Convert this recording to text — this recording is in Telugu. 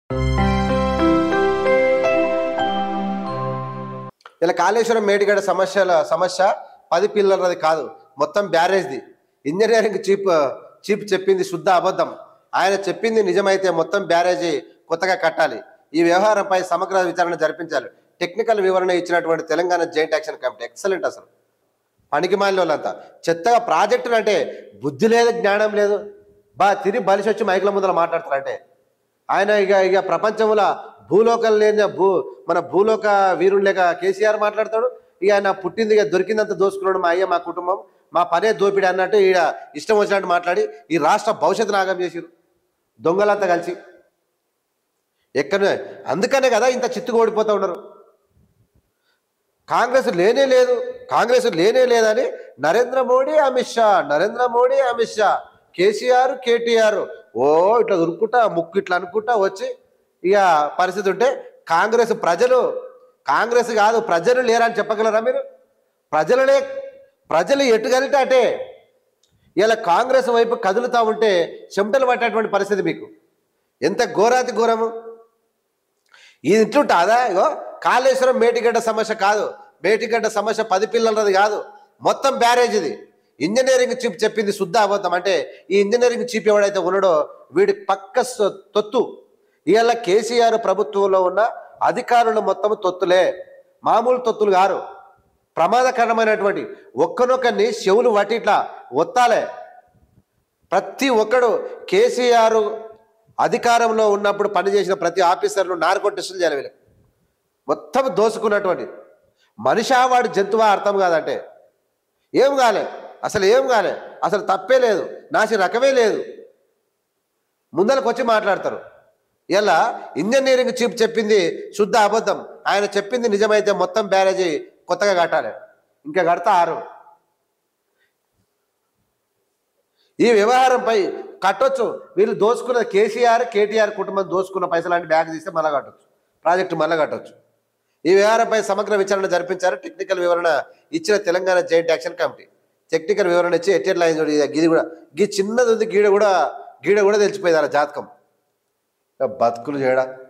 ఇలా కాళేశ్వరం మేడిగడ్డ సమస్యల సమస్య పది పిల్లలది కాదు మొత్తం బ్యారేజ్ది ఇంజనీరింగ్ చీఫ్ చీఫ్ చెప్పింది శుద్ధ అబద్ధం ఆయన చెప్పింది నిజమైతే మొత్తం బ్యారేజీ కొత్తగా కట్టాలి ఈ వ్యవహారంపై సమగ్ర విచారణ జరిపించాలి టెక్నికల్ వివరణ ఇచ్చినటువంటి Telangana joint action committee excellent అసలు పనికి మాలిన వాళ్ళంతా చెత్తగా ప్రాజెక్టులు అంటే బుద్ధి లేదు జ్ఞానం లేదు బా తిరిగి బలిసి వచ్చి మైకుల ముందర మాట్లాడతారంటే ఆయన ఇక ఇక ప్రపంచంలో భూలోకం లేని భూ మన భూలోక వీరుడు లేక కేసీఆర్ మాట్లాడతాడు ఇక ఆయన పుట్టింది ఇక దొరికిందంత దోసుకున్నాడు మా అయ్య మా కుటుంబం మా పనే దోపిడి అన్నట్టు ఈడ ఇష్టం వచ్చినట్టు మాట్లాడి ఈ రాష్ట్ర భవిష్యత్తు నాగం చేసిరు దొంగలంతా కలిసి ఎక్కడ అందుకనే కదా ఇంత చిత్తుగా ఓడిపోతూ ఉన్నారు కాంగ్రెస్ లేనే లేదు కాంగ్రెస్ లేనే లేదని నరేంద్ర మోడీ అమిత్ షా నరేంద్ర మోడీ అమిత్ షా కేసీఆర్ కేటీఆర్ ఓ ఇట్లా ఉరుక్కుంటా ముక్కు ఇట్లా అనుకుంటా వచ్చి ఇక పరిస్థితి ఉంటే కాంగ్రెస్ ప్రజలు కాంగ్రెస్ కాదు ప్రజలు లేరని చెప్పగలరా మీరు ప్రజలనే ప్రజలు ఎటు కలితే అటే ఇలా కాంగ్రెస్ వైపు కదులుతా ఉంటే చెమటలు పట్టేటువంటి పరిస్థితి మీకు ఎంత ఘోరాతి ఘోరము ఇది ఇట్లుంటుందా ఇగో కాళేశ్వరం మేటిగడ్డ సమస్య కాదు మేటిగడ్డ సమస్య పది పిల్లలది కాదు మొత్తం బ్యారేజ్ ఇది ఇంజనీరింగ్ చీఫ్ చెప్పింది శుద్ధ అబద్ధం అంటే ఈ ఇంజనీరింగ్ చీఫ్ ఎవడైతే ఉన్నాడో వీడి పక్క సొ- తొత్తు ఇవాళ కేసీఆర్ ప్రభుత్వంలో ఉన్న అధికారులు మొత్తం తొత్తులే మామూలు తొత్తులు గారు ప్రమాదకరమైనటువంటి ఒక్కనొక్కరిని చెవులు వట్టి ఇట్లా ఒత్తాలే ప్రతి ఒక్కడు కేసీఆర్ అధికారంలో ఉన్నప్పుడు పనిచేసిన ప్రతి ఆఫీసర్ను నార్కో టెస్టులు చేయాలి వీళ్ళకి మొత్తం దోసుకున్నటువంటి మనిషా వాడు జంతువా అర్థం కాదంటే ఏం కాలే అసలు ఏం కాలే అసలు తప్పే లేదు నాసి రకమే లేదు ముందరకు వచ్చి మాట్లాడతారు ఇలా ఇంజనీరింగ్ చీఫ్ చెప్పింది శుద్ధ అబద్ధం ఆయన చెప్పింది నిజమైతే మొత్తం బ్యారేజీ కొత్తగా కట్టాలి ఇంకా కడతా ఆరు ఈ వ్యవహారంపై కట్టొచ్చు వీళ్ళు దోసుకున్న కేసీఆర్ కేటీఆర్ కుటుంబం దోసుకున్న పైసలాంటి బ్యాగ్ తీస్తే మళ్ళా కట్టొచ్చు ప్రాజెక్టు మళ్ళా కట్టొచ్చు ఈ వ్యవహారంపై సమగ్ర విచారణ జరిపించారు టెక్నికల్ వివరణ ఇచ్చిన Telangana joint action committee technical వివరణ ఇచ్చి ఎట్టెట్లా అయింది చూడు, ఇది గిది కూడా గీ చిన్నది ఉంది గీడ కూడా గీడ కూడా తెలిసిపోయింది అలా జాతకం బతుకులు చేయడా